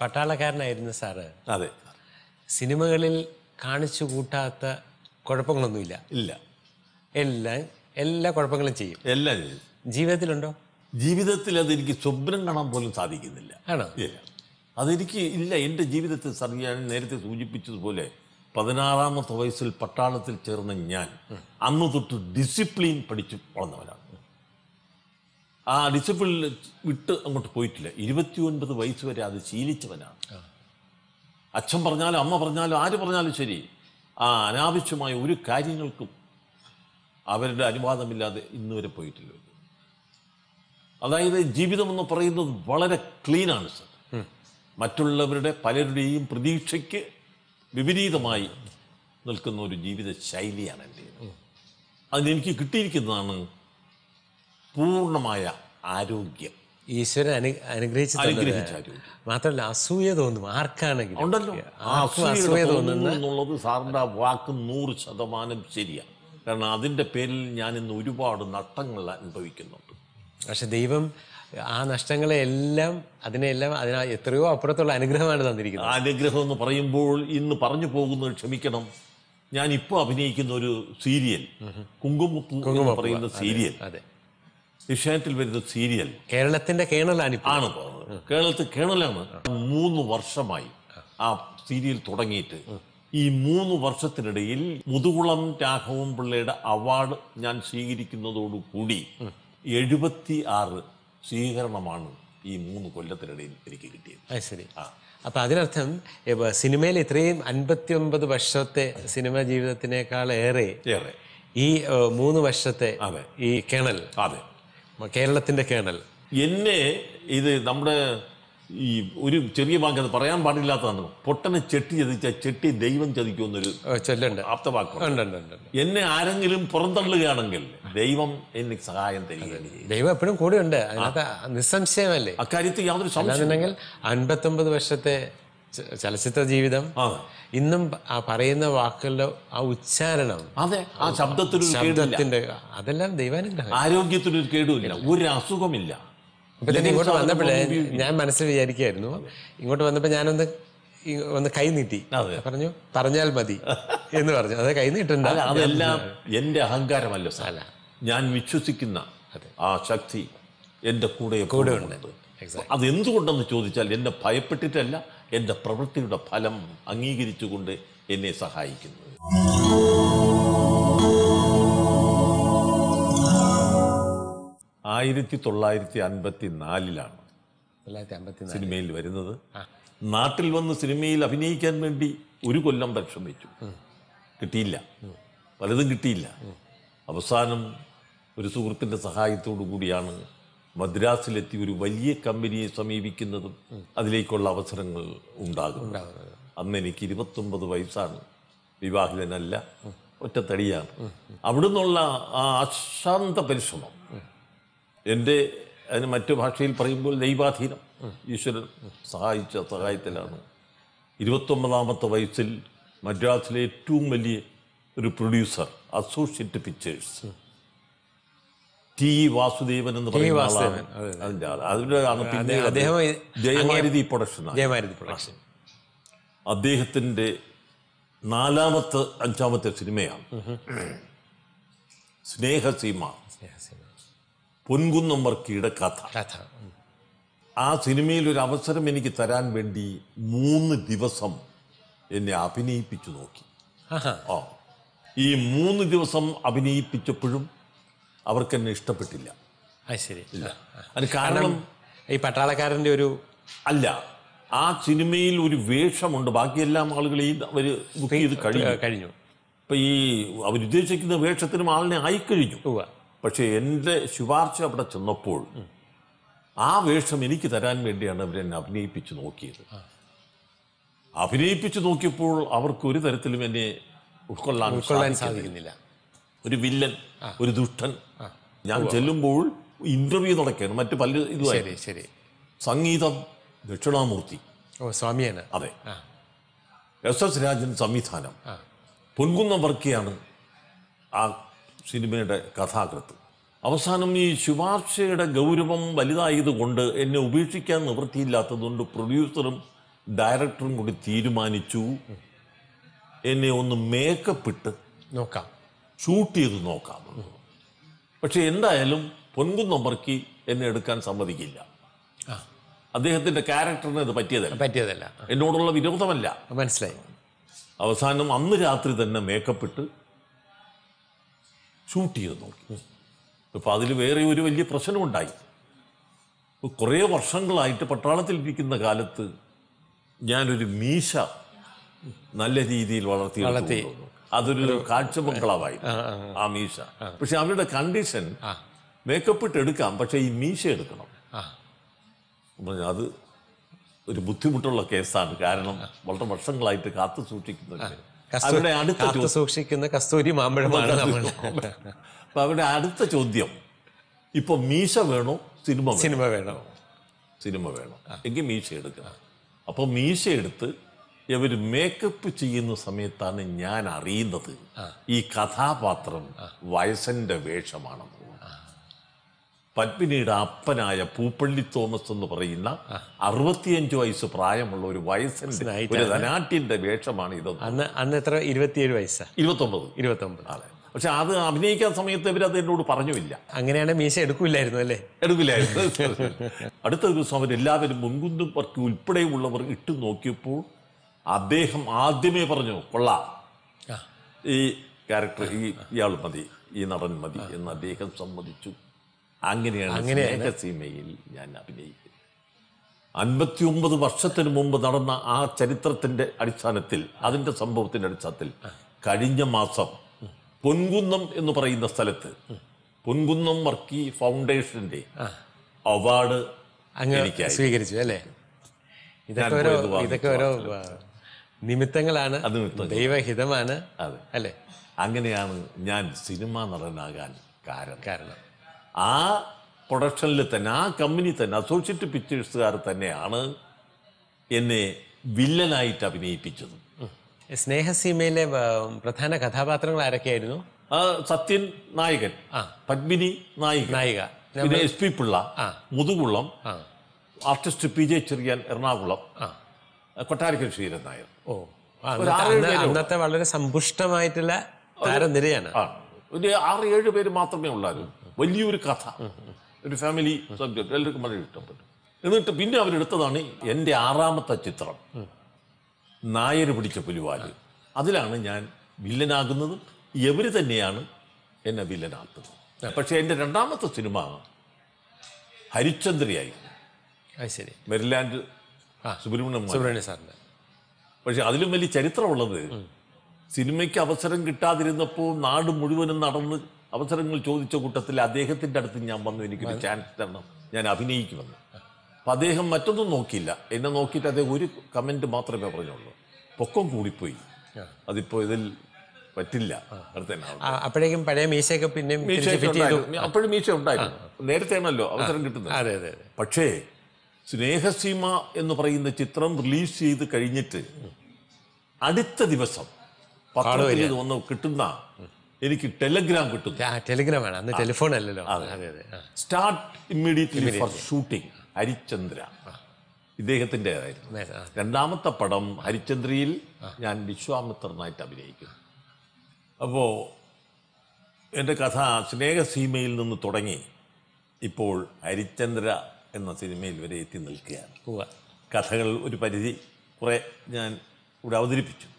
പട്ടാളക്കാരനായിരുന്ന sir അതെ സിനിമകളിൽ കാണിച്ചു കൂട്ടാത്ത കുഴപ്പങ്ങളൊന്നുമില്ല ഇല്ല എല്ലാം എല്ലാ കുഴപ്പങ്ങളും ചെയ്യും എല്ലാം ചെയ്തു. ജീവിതത്തിലുണ്ടോ ജീവിതത്തിൽ അതെനിക്ക് സ്വപ്നം കാണാൻ പോലും സാധിക്കുന്നില്ല ആണോ ഇല്ല അതെനിക്ക് ഇല്ല എൻ്റെ ജീവിതത്തിൽ സർ ഞാൻ നേരത്തെ സൂചിപ്പിച്ചതുപോലെ പതിനാറാമത്തെ വയസ്സിൽ പട്ടാളത്തിൽ ചേർന്ന ഞാൻ അന്ന് തൊട്ട് ഡിസിപ്ലിൻ പഠിച്ചു വളർന്നവനാണ് ആ ഡിസിപ്ലിൻ വിട്ട് അങ്ങോട്ട് പോയിട്ടില്ല ഇരുപത്തി ഒൻപത് വയസ്സ് വരെ അത് ശീലിച്ചവനാണ് അച്ഛൻ പറഞ്ഞാലും അമ്മ പറഞ്ഞാലും ആര് പറഞ്ഞാലും ശരി ആ അനാവശ്യമായ ഒരു കാര്യങ്ങൾക്കും അവരുടെ അനുവാദമില്ലാതെ ഇന്ന് വരെ പോയിട്ടില്ല അതായത് ജീവിതം എന്ന് പറയുന്നത് വളരെ ക്ലീനാണ് സർ മറ്റുള്ളവരുടെ പലരുടെയും പ്രതീക്ഷയ്ക്ക് വിപരീതമായി നിൽക്കുന്ന ഒരു ജീവിത ശൈലിയാണ് എൻ്റെ അതിനെനിക്ക് കിട്ടിയിരിക്കുന്നതാണ് പൂർണ്ണമായ ആരോഗ്യം ഈശ്വരൻ അനു അനുഗ്രഹിച്ചു തന്നത് അനുഗ്രഹിച്ച ആരോഗ്യം മാത്രമല്ല അസൂയ തോന്നും ആർക്കാണെങ്കിലും ഉണ്ടല്ലോ ആ ആർക്കും അസൂയ അസൂയ തോന്നുന്നു തോന്നുന്ന എന്നുള്ളത് സാറിൻ്റെ ആ വാക്ക് നൂറ് ശതമാനം ശരിയാണ് കാരണം അതിൻ്റെ പേരിൽ ഞാൻ ഇന്ന് ഒരുപാട് നഷ്ടങ്ങൾ അനുഭവിക്കുന്നുണ്ട് പക്ഷെ ദൈവം ആ നഷ്ടങ്ങളെ എല്ലാം അതിനെല്ലാം അതിന എത്രയോ അപ്പുറത്തുള്ള അനുഗ്രഹമാണ് തന്നിരിക്കുന്നത് അനുഗ്രഹം എന്ന് പറയുമ്പോൾ ഇന്ന് പറഞ്ഞു പോകുന്നത് ക്ഷമിക്കണം ഞാൻ ഇപ്പോൾ അഭിനയിക്കുന്ന ഒരു സീരിയൽ കുങ്കുമപ്പൂ എന്ന് പറയുന്ന സീരിയൽ അതെ ഏഷ്യാനെറ്റിൽ വരുന്ന സീരിയൽ കേരളത്തിന്റെ കേണലാണിപ്പോൾ ആണ് പറഞ്ഞത് കേരളത്തിൽ കേരളമാണ് മൂന്ന് വർഷമായി ആ സീരിയൽ തുടങ്ങിയിട്ട് ഈ മൂന്ന് വർഷത്തിനിടയിൽ മുതുകുളം രാഘവൻ പിള്ളയുടെ അവാർഡ് ഞാൻ സ്വീകരിക്കുന്നതോടുകൂടി എഴുപത്തി ആറ് സ്വീകരണമാണ് ഈ മൂന്ന് കൊല്ലത്തിനിടയിൽ എനിക്ക് കിട്ടിയത് അത് ശരി അപ്പൊ അതിനർത്ഥം ഇപ്പൊ സിനിമയിൽ ഇത്രയും അൻപത്തി ഒമ്പത് വർഷത്തെ സിനിമ ജീവിതത്തിനേക്കാൾ ഏറെ ഏറെ ഈ ഏഹ്, മൂന്ന് വർഷത്തെ അതെ. ഈ കേണൽ അതെ കേരളത്തിന്റെ കേണൽ എന്നെ ഇത് നമ്മുടെ ഈ ഒരു ചെറിയ വാക്ക് അത് പറയാൻ പാടില്ലാത്തതാണ് പൊട്ടനെ ചെട്ടി ചതിച്ച ചെട്ടി ദൈവം ചതിക്കുമെന്നൊരു ഏഹ്, ചൊല്ലുണ്ട് ആപ്തവാക്കുണ്ട് ഉണ്ട് ഉണ്ട് ഉണ്ട് ഉണ്ട്. എന്നെ ആരെങ്കിലും പുറന്തള്ളുകയാണെങ്കിൽ ദൈവം എനിക്ക് സഹായം തരികയാണ് ചെയ്യും. ദൈവം എപ്പോഴും കൂടെ ഉണ്ട് അതിനകത്ത് നിസ്സംശയമല്ലേ അക്കാര്യത്തിൽ യാതൊരു സംശയം അല്ലാന്നുണ്ടെങ്കിൽ അൻപത്തൊമ്പത് വർഷത്തെ ച- ചലച്ചിത്ര ജീവിതം ആ ഇന്നും ആ പറയുന്ന വാക്കുകളുടെ ആ ഉച്ചാരണം അതെ ആ ശബ്ദത്തിനൊരു കേടില്ല ശബ്ദത്തിന്റെ അതെല്ലാം ദൈവാനുഗ്രഹം ആരോഗ്യത്തിനൊരു കേടുമില്ല ഒരു അസുഖമില്ല ഇപ്പൊ തന്നെ ഇങ്ങോട്ട് വന്നപ്പോഴേ ഞാൻ മനസ്സിൽ വിചാരിക്കായിരുന്നു ഇങ്ങോട്ട് വന്നപ്പോ ഞാനൊന്ന് ഈ ഒന്ന് കൈ നീട്ടി അതെ. പറഞ്ഞു പറഞ്ഞാൽ മതി എന്ന് പറഞ്ഞു അത് കൈ നീട്ടണ്ട അല്ല അതെല്ലാം എൻ്റെ അഹങ്കാരമല്ല സാർ അല്ല. ഞാൻ വിശ്വസിക്കുന്ന ആ ശക്തി എൻ്റെ കൂടെ കൂടെ എപ്പോഴും ഉണ്ട്. ഉണ്ട് Exactly. അതെന്തുകൊണ്ടെന്ന് ചോദിച്ചാൽ എന്നെ ഭയപ്പെട്ടിട്ടല്ല എൻ്റെ പ്രവൃത്തിയുടെ ഫലം അംഗീകരിച്ചുകൊണ്ട് എന്നെ സഹായിക്കുന്നത് ആയിരത്തി തൊള്ളായിരത്തി അൻപത്തി നാലിലാണ് തൊള്ളായിരത്തി അമ്പത്തിനാല് സിനിമയിൽ വരുന്നത് നാട്ടിൽ വന്ന് സിനിമയിൽ അഭിനയിക്കാൻ വേണ്ടി ഒരു കൊല്ലം പരിശ്രമിച്ചു കിട്ടിയില്ല പലതും കിട്ടിയില്ല അവസാനം ഒരു സുഹൃത്തിൻ്റെ സഹായത്തോടു കൂടിയാണ് മദ്രാസിലെത്തി ഒരു വലിയ കമ്പനിയെ സമീപിക്കുന്നതും അതിലേക്കുള്ള അവസരങ്ങൾ ഉണ്ടാകും അന്ന് എനിക്ക് ഇരുപത്തൊമ്പത് വയസ്സാണ് വിവാഹിതനല്ല ഒറ്റത്തടിയാണ് അവിടുന്നുള്ള ആ അശാന്ത പരിശ്രമം എൻ്റെ അതിന് മറ്റു ഭാഷയിൽ പറയുമ്പോൾ ദൈവാധീനം ഈശ്വരൻ സഹായിച്ച സഹായത്തിലാണ് ഇരുപത്തൊമ്പതാമത്തെ വയസ്സിൽ മദ്രാസിലെ ഏറ്റവും വലിയ ഒരു producer associate pictures T E Vasudevan എന്ന് പറയുന്ന ആളാണ് വാസുദേവൻ, അതെ, അതിൻ്റെ ആൾ അതിൻ്റെതാണ് പിന്നീട് അദ്ദേഹം ഈ- ജയമാരുതി പ്രൊഡക്ഷൻ ജയമാരുതി പ്രൊഡക്ഷൻ അദ്ദേഹത്തിൻ്റെ നാലാമത്തെ അഞ്ചാമത്തെ സിനിമയാണ് സ്നേഹസീമ പൊൻകുന്നം വർക്കിയുടെ കഥ കഥ ഉം. ആ സിനിമയിൽ ഒരു അവസരം എനിക്ക് തരാൻ വേണ്ടി മൂന്ന് ദിവസം എന്നെ അഭിനയിപ്പിച്ചു നോക്കി ആഹാ. ആ ഈ മൂന്ന് ദിവസം അഭിനയിപ്പിച്ചപ്പോഴും അവർക്ക് എന്നെ ഇഷ്ടപ്പെട്ടില്ല അത് ശരി ആ, ആ. അതിന് കാരണം ഈ പട്ടാളക്കാരന്റെ ഒരു അല്ല ആ സിനിമയിൽ ഒരു വേഷമുണ്ട് ബാക്കിയെല്ലാം ആളുകളെയും അവർ ബുക്ക് ചെയ്ത് കഴിഞ്ഞു ഏഹ്, കഴിഞ്ഞു ഇപ്പം ഈ അവരുദ്ദേശിക്കുന്ന വേഷത്തിനും ആളിനെ ആയിക്കഴിഞ്ഞു ഉവ്വ. പക്ഷേ എൻ്റെ ശുപാർശ അവിടെ ചെന്നപ്പോൾ ആ വേഷം എനിക്ക് തരാൻ വേണ്ടിയാണ് അവരെന്നെ അഭിനയിപ്പിച്ച് നോക്കിയത് അഭിനയിപ്പിച്ച് നോക്കിയപ്പോൾ അവർക്ക് ഒരു തരത്തിലും എന്നെ ഉൾക്കൊള്ളാൻ ഉൾക്കൊള്ളാൻ സാധിക്കുന്നില്ല. സാധിക്കുന്നില്ല ഒരു വില്ലൻ ഒരു ദുഷ്ടൻ ഞാൻ ചെല്ലുമ്പോൾ ഇന്റർവ്യൂ നടക്കുകയാണ് മറ്റു പല ഇതുമായി ശരി ശരി സംഗീതം ദക്ഷിണാമൂർത്തി ഓ സ്വാമിയാണ് അതെ ആ എസ് എസ് രാജൻ സംവിധാനം ആ. പൊൻകുന്നം വർക്കിയാണ് ആ സിനിമയുടെ കഥാകൃത്ത് അവസാനം ഈ ശുപാർശയുടെ ഗൗരവം വലുതായതുകൊണ്ട് എന്നെ ഉപേക്ഷിക്കാൻ നിവൃത്തിയില്ലാത്തതുകൊണ്ട് പ്രൊഡ്യൂസറും ഡയറക്ടറും കൂടി തീരുമാനിച്ചു എന്നെ ഒന്ന് മേക്കപ്പ് ഇട്ട് നോക്കാം ഷൂട്ട് ചെയ്ത് നോക്കാം പക്ഷെ എന്തായാലും പൊൻകുന്നമ്പർക്കി എന്നെ എടുക്കാൻ സമ്മതിക്കില്ല ആ അദ്ദേഹത്തിന്റെ ക്യാരക്ടറിന് ഇത് പറ്റിയതല്ല പറ്റിയതല്ല എന്നോടുള്ള വിരോധമല്ല ആ, മനസ്സിലായി അവസാനം അന്ന് രാത്രി തന്നെ മേക്കപ്പ് ഇട്ട് ഷൂട്ട് ചെയ്ത് നോക്കി ഇപ്പം അതിൽ വേറെ ഒരു വലിയ പ്രശ്നമുണ്ടായി കുറേ വർഷങ്ങളായിട്ട് പട്ടാളത്തിലിരിക്കുന്ന കാലത്ത് ഞാനൊരു മീശ നല്ല രീതിയിൽ വളർത്തി വളർത്തി. അതൊരു കാഴ്ചബംഗ്ലാവായി ആ മീശ പക്ഷെ അവരുടെ കണ്ടീഷൻ മേക്കപ്പ് ഇട്ട് എടുക്കാം പക്ഷെ ഈ മീശ എടുക്കണം ആ പറഞ്ഞു, അത് ഒരു ബുദ്ധിമുട്ടുള്ള കേസാണ് കാരണം വളരെ വർഷങ്ങളായിട്ട് കാത്തു സൂക്ഷിക്കുന്നത് കസ്തൂ- അവരുടെ അടുത്ത കാത്തു ചോദ്യം സൂക്ഷിക്കുന്ന കസ്തൂരി മാമ്പഴമാണ് നമ്മൾ അപ്പൊ അവരുടെ അടുത്ത ചോദ്യം ഇപ്പൊ മീശ വേണോ സിനിമ വേണോ സിനിമ വേണം സിനിമ വേണം എങ്കിൽ മീശ എടുക്കണം അപ്പോൾ മീശ എടുത്ത് ഇവർ മേക്കപ്പ് ചെയ്യുന്ന സമയത്താണ് ഞാൻ അറിയുന്നത് ഈ കഥാപാത്രം വയസ്സന്റെ വേഷമാണെന്ന് പത്മിനിയുടെ അപ്പനായ പൂപ്പള്ളി തോമസ് എന്ന് പറയുന്ന അറുപത്തിയഞ്ച് വയസ്സ് പ്രായമുള്ള ഒരു വയസ്സന്റെ ഒരു ധനാട്യന്റെ വേഷമാണ് ഇതൊന്നും അന്ന് അന്ന് എത്ര ഇരുപത്തിയേഴ് വയസ്സാ ഇരുപത്തൊമ്പത് ഇരുപത്തൊമ്പത് അതെ പക്ഷെ അത് അഭിനയിക്കാൻ സമയത്ത് ഇവരത് എന്നോട് പറഞ്ഞുമില്ല അങ്ങനെയാണ് മീശ എടുക്കൂലായിരുന്നു അല്ലേ എടുക്കില്ലായിരുന്നു അടുത്ത ദിവസം അവരെല്ലാവരും മുൻകുന്തും വർക്ക് ഉൾപ്പെടെയുള്ളവർ ഇട്ട് നോക്കിയപ്പോൾ അദ്ദേഹം ആദ്യമേ പറഞ്ഞു കൊള്ളാം ആ. ഈ ക്യാരക്ടർ ഈ ഇയാൾ മതി ഈ നടൻ മതി എന്ന് അദ്ദേഹം സമ്മതിച്ചു അങ്ങനെയാണ് സ്നേഹസീമയിൽ ഞാൻ അഭിനയിക്കുന്നത് അൻപത്തിയൊമ്പത് വർഷത്തിന് മുമ്പ് നടന്ന ആ ചരിത്രത്തിന്റെ അടിസ്ഥാനത്തിൽ അതിന്റെ സംഭവത്തിന്റെ അടിസ്ഥാനത്തിൽ കഴിഞ്ഞ മാസം പൊൻകുന്നം എന്ന് പറയുന്ന സ്ഥലത്ത് പൊൻകുന്നം വർക്കി ഫൗണ്ടേഷന്റെ അവാർഡ് അങ്ങ് എനിക്കായി. സ്വീകരിച്ചു അല്ലേ ഇതൊക്കെ ഞാൻ ഓരോ പോയത് വാങ്ങിച്ചു ഇതൊക്കെ ഓരോ ആ, നിമിത്തങ്ങളാണ് അത് നിമിത്തങ്ങൾ. ദൈവഹിതമാണ് അതെ അല്ലേ അങ്ങനെയാണ് ഞാൻ സിനിമാ നടനാകാൻ കാരണം കാരണം ആ പ്രൊഡക്ഷനിൽ തന്നെ ആ കമ്പനി തന്നെ അസോസിയേറ്റ് പിക്ചേഴ്സുകാർ തന്നെയാണ് എന്നെ വില്ലനായിട്ട് അഭിനയിപ്പിച്ചത് സ്നേഹസീമയിലെ ആ, പ്രധാന കഥാപാത്രങ്ങൾ ആരൊക്കെയായിരുന്നു ആ സത്യൻ നായകൻ ആ. പത്മിനി നായിക നായിക പിന്നെ എസ് പി പിള്ള ആ. മുതുകുളം ആ artist P J Cherian Ernakulam ആ കൊട്ടാരക്കൽ ശ്രീരൻ നായർ ഓ ആ, അന്നത്തെ അന്ന് അന്നത്തെ വളരെ സമ്പുഷ്ടമായിട്ടുള്ള താരനിരയാണ് ആ ഒരു ആറ് ഏഴ് പേര് മാത്രമേ ഉള്ളായിരുന്നു വലിയൊരു കഥ ഒരു ഫാമിലി സബ്ജക്ട് എല്ലാവർക്കും വളരെ ഇഷ്ടപ്പെട്ടു എന്നിട്ട് പിന്നെ അവരെടുത്തതാണ് എൻ്റെ ആറാമത്തെ ചിത്രം നായർ പിടിച്ച പുലിവാല് അതിലാണ് ഞാൻ വില്ലനാകുന്നതും ഇവർ തന്നെയാണ് എന്നെ വില്ലനാക്കുന്നത് പക്ഷേ എൻ്റെ രണ്ടാമത്തെ സിനിമ ഹരിചന്ദ്രയായിരുന്നു അത് ശരി മെരിലാൻഡ് ആ. സുബ്രഹ്മണ്യം മാൻ. സുബ്രഹ്മണ്യ സാറിന്റെ പക്ഷെ അതിലും വലിയ ചരിത്രമുള്ളത് സിനിമയ്ക്ക് അവസരം കിട്ടാതിരുന്നപ്പോൾ നാട് മുഴുവനും നടന്ന് അവസരങ്ങൾ ചോദിച്ച കൂട്ടത്തിൽ അദ്ദേഹത്തിൻ്റെ അടുത്ത് ഞാൻ വന്നു എനിക്കൊരു ചാൻസ് തരണം ഞാൻ അഭിനയിക്കുമെന്ന് അപ്പം അദ്ദേഹം മറ്റൊന്നും നോക്കിയില്ല എന്നെ നോക്കിയിട്ട് അദ്ദേഹം ഒരു കമൻറ്റ് മാത്രമേ പറഞ്ഞുള്ളൂ പൊക്കം കൂടിപ്പോയി അതിപ്പോൾ ഇതിൽ പറ്റില്ല അടുത്ത തന്നെ ആവട്ടെ. ആ, അപ്പോഴേക്കും പഴയ മീശയൊക്കെ പിന്നെയും തിരിച്ച് മീശയൊക്കെ fit ചെയ്തു ഉണ്ടായിരുന്നു. അപ്പോഴും മീശ ഉണ്ടായിരുന്നു നേരത്തെയാണല്ലോ അവസരം കിട്ടുന്നത് അതെ അതെ അതെ പക്ഷേ സ്നേഹസീമ എന്ന് പറയുന്ന ചിത്രം റിലീസ് ചെയ്ത് കഴിഞ്ഞിട്ട് അടുത്ത ദിവസം പത്രത്തിൽ ഇത് വന്ന് കിട്ടുന്ന എനിക്ക് ടെലഗ്രാം കിട്ടുന്നു ആ ടെലിഗ്രാമാണ് അന്ന് ടെലിഫോൺ അല്ലല്ലോ അതെ അതെ ആ. Start immediately for shooting Harichandra ഇദ്ദേഹത്തിൻ്റെതായിരുന്നു മേ- ആ. രണ്ടാമത്തെ പടം ഹരിചന്ദ്രയിൽ ഞാൻ വിശ്വാമിത്രനായിട്ട് അഭിനയിക്കുന്നു അപ്പോൾ എൻ്റെ കഥ സ്നേഹസീമയിൽ നിന്ന് തുടങ്ങി ഇപ്പോൾ ഹരിചന്ദ്ര എന്ന സിനിമയിൽ വരെ എത്തി നിൽക്കുകയാണ് ഉവ്വ. കഥകൾ ഒരു പരിധി കുറേ ഞാൻ ഇവിടെ അവതരിപ്പിച്ചു